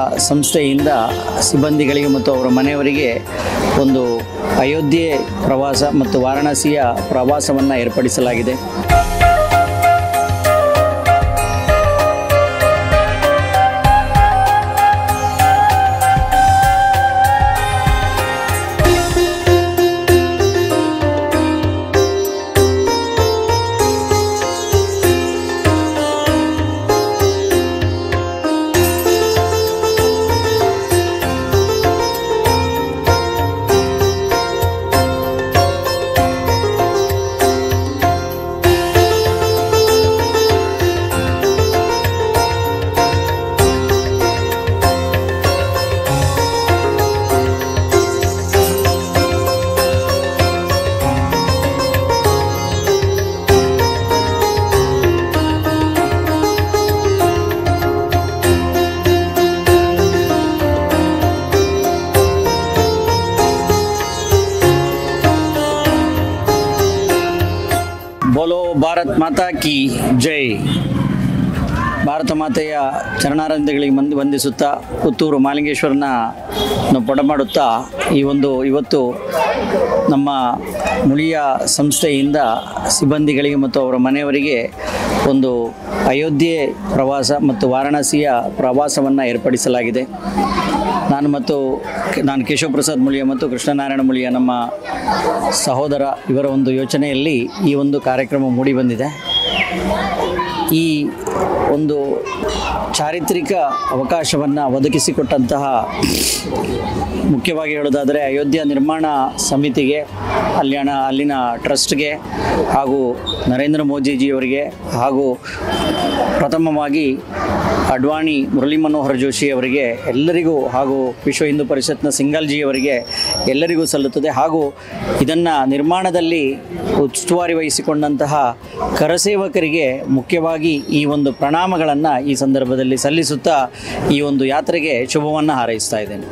ಸಂಸ್ಥೆಯಿಂದ ಸಿಬ್ಬಂದಿಗಳಿಗೆ ಮತ್ತು ಅವರ ಮನೆಯವರಿಗೆ ಒಂದು ಅಯೋಧ್ಯೆ ಪ್ರವಾಸ ಮತ್ತು ವಾರಾಣಸಿಯ ಪ್ರವಾಸವನ್ನು ಏರ್ಪಡಿಸಲಾಗಿದೆ ಬೋಲೋ ಭಾರತ್ ಮಾತಾ ಕಿ ಜೈ ಭಾರತ ಮಾತೆಯ ಚರಣಾರಂಧಗಳಿಗೆ ಮಂದಿ ವಂದಿಸುತ್ತಾ ಪುತ್ತೂರು ಮಾಲಿಂಗೇಶ್ವರನ ಪೊಡಮಾಡುತ್ತಾ ಈ ಒಂದು ಇವತ್ತು ನಮ್ಮ ಮುಳಿಯ ಸಂಸ್ಥೆಯಿಂದ ಸಿಬ್ಬಂದಿಗಳಿಗೆ ಮತ್ತು ಅವರ ಮನೆಯವರಿಗೆ ಒಂದು ಅಯೋಧ್ಯೆ ಪ್ರವಾಸ ಮತ್ತು ವಾರಾಣಸಿಯ ಪ್ರವಾಸವನ್ನು ಏರ್ಪಡಿಸಲಾಗಿದೆ ನಾನು ಮತ್ತು ನಾನು ಕೇಶವ ಪ್ರಸಾದ್ ಮುಳಿಯ ಮತ್ತು ಕೃಷ್ಣನಾರಾಯಣ ಮುಳಿಯ ನಮ್ಮ ಸಹೋದರ ಇವರ ಒಂದು ಯೋಚನೆಯಲ್ಲಿ ಈ ಒಂದು ಕಾರ್ಯಕ್ರಮ ಮೂಡಿಬಂದಿದೆ ಈ ಒಂದು ಚಾರಿತ್ರಿಕ ಅವಕಾಶವನ್ನು ಒದಗಿಸಿಕೊಟ್ಟಂತಹ ಮುಖ್ಯವಾಗಿ ಹೇಳೋದಾದರೆ ಅಯೋಧ್ಯ ನಿರ್ಮಾಣ ಸಮಿತಿಗೆ ಅಲ್ಲಿನ ಅಲ್ಲಿನ ಟ್ರಸ್ಟ್ಗೆ ಹಾಗೂ ನರೇಂದ್ರ ಮೋದಿಜಿಯವರಿಗೆ ಹಾಗೂ ಪ್ರಥಮವಾಗಿ ಅಡ್ವಾಣಿ ಮುರಳಿ ಮನೋಹರ್ ಜೋಶಿ ಅವರಿಗೆ ಎಲ್ಲರಿಗೂ ಹಾಗೂ ವಿಶ್ವ ಹಿಂದೂ ಪರಿಷತ್ನ ಸಿಂಗಲ್ಜಿಯವರಿಗೆ ಎಲ್ಲರಿಗೂ ಸಲ್ಲುತ್ತದೆ ಹಾಗೂ ಇದನ್ನು ನಿರ್ಮಾಣದಲ್ಲಿ ಉಸ್ತುವಾರಿ ವಹಿಸಿಕೊಂಡಂತಹ ಕರಸೇವಕರಿಗೆ ಮುಖ್ಯವಾಗಿ ಈ ಒಂದು ಪ್ರಣಾಮಗಳನ್ನು ಈ ಸಂದರ್ಭದಲ್ಲಿ ಸಲ್ಲಿಸುತ್ತಾ ಈ ಒಂದು ಯಾತ್ರೆಗೆ ಶುಭವನ್ನು ಹಾರೈಸ್ತಾ ಇದ್ದೇನೆ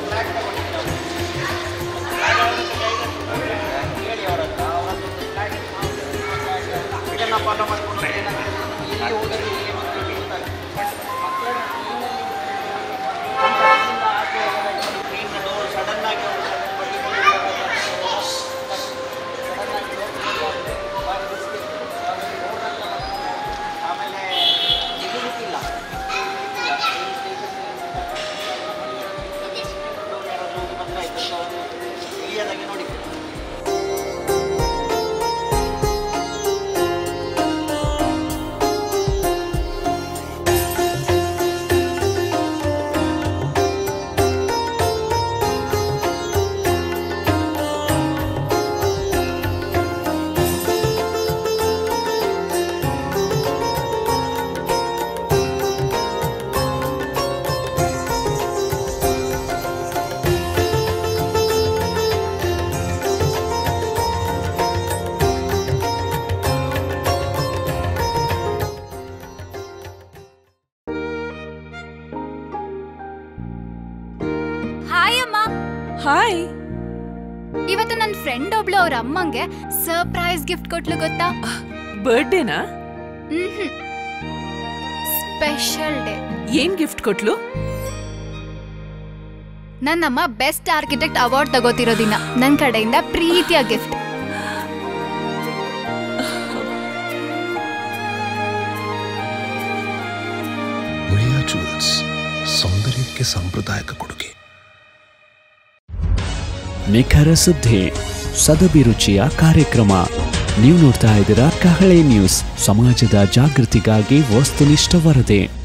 ಹಾಯ್ ಅಮ್ಮ ಹಾಯ್ ಇವತ್ತು ನನ್ನ ಫ್ರೆಂಡ್ ಒಬ್ಳು ಅವ್ರ ಅಮ್ಮಂಗೆ ಸರ್ಪ್ರೈಸ್ ಗಿಫ್ಟ್ ಕೊಟ್ಲು ಗೊತ್ತಾ ಬರ್ಡೇನಾ ಹ್ಮ್ ಸ್ಪೆಷಲ್ ಡೇ ಏನ್ ಗಿಫ್ಟ್ ಕೊಟ್ಲು ನನ್ನಮ್ಮ ಬೆಸ್ಟ್ ಆರ್ಕಿಟೆಕ್ಟ್ ಅವಾರ್ಡ್ ತಗೋತಿರೋ ದಿನ ನನ್ನ ಕಡೆಯಿಂದ ಪ್ರೀತಿಯ ಗಿಫ್ಟ್ ಮುಳಿಯಾ ಜುವೆಲ್ಸ್ ಸೌಂದರ್ಯಕ್ಕೆ ಸಾಂಪ್ರದಾಯಿಕ ಕೊಡುಗೆ ನಿಖರ ಸುದ್ದಿ ಸದಭಿರುಚಿಯ ಕಾರ್ಯಕ್ರಮ ನೀವು ನೋಡ್ತಾ ಇದ್ದೀರಾ ಕಹಳೆ ನ್ಯೂಸ್ ಸಮಾಜದ ಜಾಗೃತಿಗಾಗಿ ವಸ್ತುನಿಷ್ಠ ವರದಿ